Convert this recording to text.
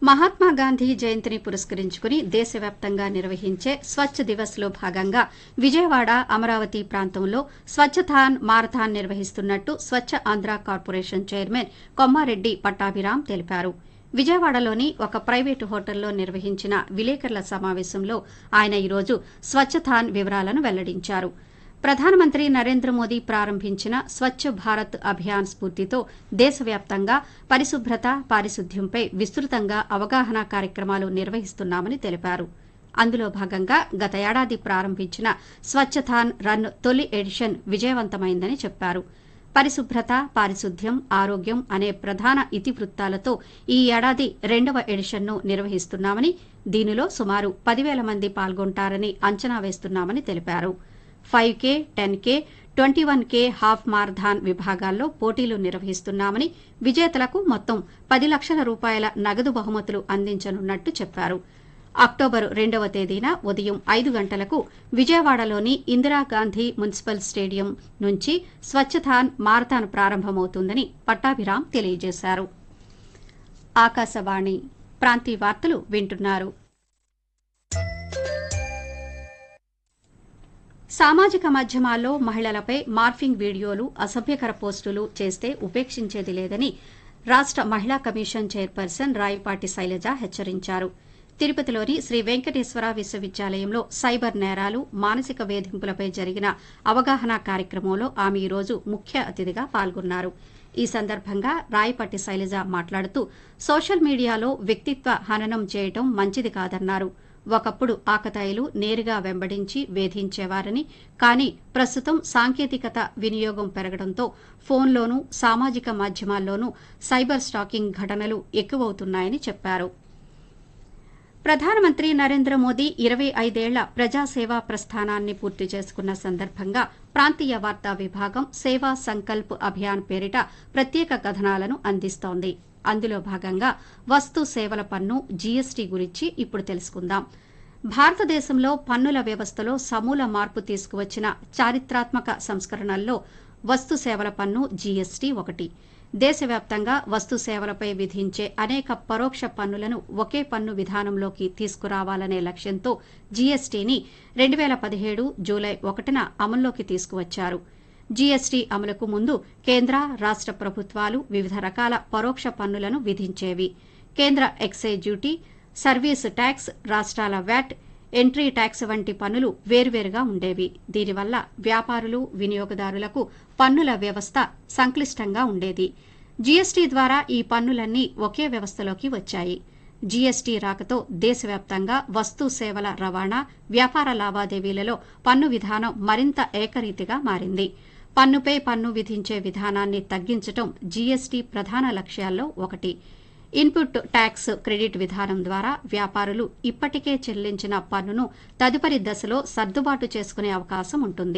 మహాత్మా గాంధీ జయంతిని పురస్కరించుకుని దేశవ్యాప్తంగా నిర్వహించే స్వచ్ఛ దివస్ లో భాగంగా విజయవాడ అమరావతి ప్రాంతంలో స్వచ్ఛథాన్ మారథాన్ నిర్వహిస్తున్నట్టు స్వచ్ఛ ఆంధ్ర కార్పొరేషన్ చైర్మన్ కొమ్మారెడ్డి పట్టాభిరాం తెలిపారు విజయవాడలోని ఒక ప్రైవేటు హోటల్లో నిర్వహించిన విలేకరుల సమావేశంలో ఆయన ఈరోజు స్వచ్ఛథాన్ వివరాలను వెల్లడించారు ప్రధానమంత్రి నరేంద్ర మోదీ ప్రారంభించిన స్వచ్ఛ భారత్ అభియాన్ స్ఫూర్తితో దేశవ్యాప్తంగా పరిశుభ్రత పారిశుద్ధ్యంపై విస్తృతంగా అవగాహన కార్యక్రమాలు నిర్వహిస్తున్నామని తెలిపారు అందులో భాగంగా గత ఏడాది ప్రారంభించిన స్వచ్ఛథాన్ రన్ తొలి ఎడిషన్ విజయవంతమైందని చెప్పారు పరిశుభ్రత పారిశుద్ధ్యం ఆరోగ్యం అనే ప్రధాన ఇతివృత్తాలతో ఈ ఏడాది రెండవ ఎడిషన్ను నిర్వహిస్తున్నామని దీనిలో సుమారు పదివేల మంది పాల్గొంటారని అంచనా వేస్తున్నామని తెలిపారు five K ten K twenty one K half marathon విభాగాల్లో పోటీలు నిర్వహిస్తున్నామని విజేతలకు మొత్తం పది లక్షల రూపాయల నగదు బహుమతులు అందించనున్నట్టు చెప్పారు అక్టోబర్ రెండవ తేదీన ఉదయం ఐదు గంటలకు విజయవాడలోని ఇందిరాగాంధీ మున్సిపల్ స్టేడియం నుంచి స్వచ్ఛథాన్ మారథాన్ ప్రారంభమవుతుందని పట్టాభిరాం తెలియజేశారు ఆకాశవాణి ప్రాంతీయ వార్తలు వింటున్నారు సామాజిక మాధ్యమాల్లో మహిళలపై మార్ఫింగ్ వీడియోలు అసభ్యకర పోస్టులు చేస్తే ఉపేక్షించేది లేదని రాష్ట మహిళా కమిషన్ చైర్పర్సన్ రాయపాటి శైలజ హెచ్చరించారు తిరుపతిలోని శ్రీ వెంకటేశ్వర విశ్వవిద్యాలయంలో సైబర్ నేరాలు మానసిక వేధింపులపై జరిగిన అవగాహన కార్యక్రమంలో ఆమె ఈరోజు ముఖ్య అతిథిగా పాల్గొన్నారు ఈ సందర్భంగా రాయపాటి శైలజ మాట్లాడుతూ సోషల్ మీడియాలో వ్యక్తిత్వ హననం చేయడం మంచిది కాదన్నారు ఒకప్పుడు ఆకతాయిలు నేరుగా వెంబడించి వేధించేవారని కానీ ప్రస్తుతం సాంకేతికత వినియోగం పెరగడంతో ఫోన్లోనూ సామాజిక మాధ్యమాల్లోనూ సైబర్ స్టాకింగ్ ఘటనలు ఎక్కువవుతున్నాయని చెప్పారు ప్రధానమంత్రి నరేంద్ర మోదీ ఇరవై ఐదేళ్ల ప్రజాసేవా ప్రస్థానాన్ని పూర్తి చేసుకున్న సందర్భంగా ప్రాంతీయ వార్తా విభాగం సేవా సంకల్ప్ అభియాన్ పేరిట ప్రత్యేక కథనాలను అందిస్తోంది అందులో భాగంగా వస్తు సేవల పన్ను జీఎస్టీ గురించి ఇప్పుడు తెలుసుకుందాం భారతదేశంలో పన్నుల వ్యవస్థలో సమూల మార్పు తీసుకువచ్చిన చారిత్రాత్మక సంస్కరణల్లో వస్తు సేవల పన్ను జీఎస్టీ ఒకటి దేశవ్యాప్తంగా వస్తు సేవలపై విధించే అనేక పరోక్ష పన్నులను ఒకే పన్ను విధానంలోకి తీసుకురావాలనే లక్ష్యంతో జీఎస్టీని రెండు వేల పదిహేడు జూలై ఒకటిన అమల్లోకి తీసుకువచ్చారు జీఎస్టీ అమలుకు ముందు కేంద్ర రాష్ట ప్రభుత్వాలు వివిధ రకాల పరోక్ష పన్నులను విధించేవి కేంద్ర ఎక్సైజ్ డ్యూటీ సర్వీస్ ట్యాక్స్ రాష్ట్రాల వ్యాట్ ఎంట్రీ ట్యాక్స్ వంటి పన్నులు వేర్వేరుగా ఉండేవి దీనివల్ల వ్యాపారులు వినియోగదారులకు పన్నుల వ్యవస్థ సంక్లిష్టంగా ఉండేది జీఎస్టీ ద్వారా ఈ పన్నులన్నీ ఒకే వ్యవస్థలోకి వచ్చాయి జీఎస్టీ రాకతో దేశవ్యాప్తంగా వస్తు సేవల రవాణా వ్యాపార లావాదేవీలలో పన్ను విధానం మరింత ఏకరీతిగా మారింది పన్నుపై పన్ను విధించే విధానాన్ని తగ్గించడం జీఎస్టీ ప్రధాన లక్ష్యాల్లో ఒకటి ఇన్పుట్ ట్యాక్స్ క్రెడిట్ విధానం ద్వారా వ్యాపారులు ఇప్పటికే చెల్లించిన పన్నును తదుపరి దశలో సర్దుబాటు చేసుకునే అవకాశం ఉంటుంది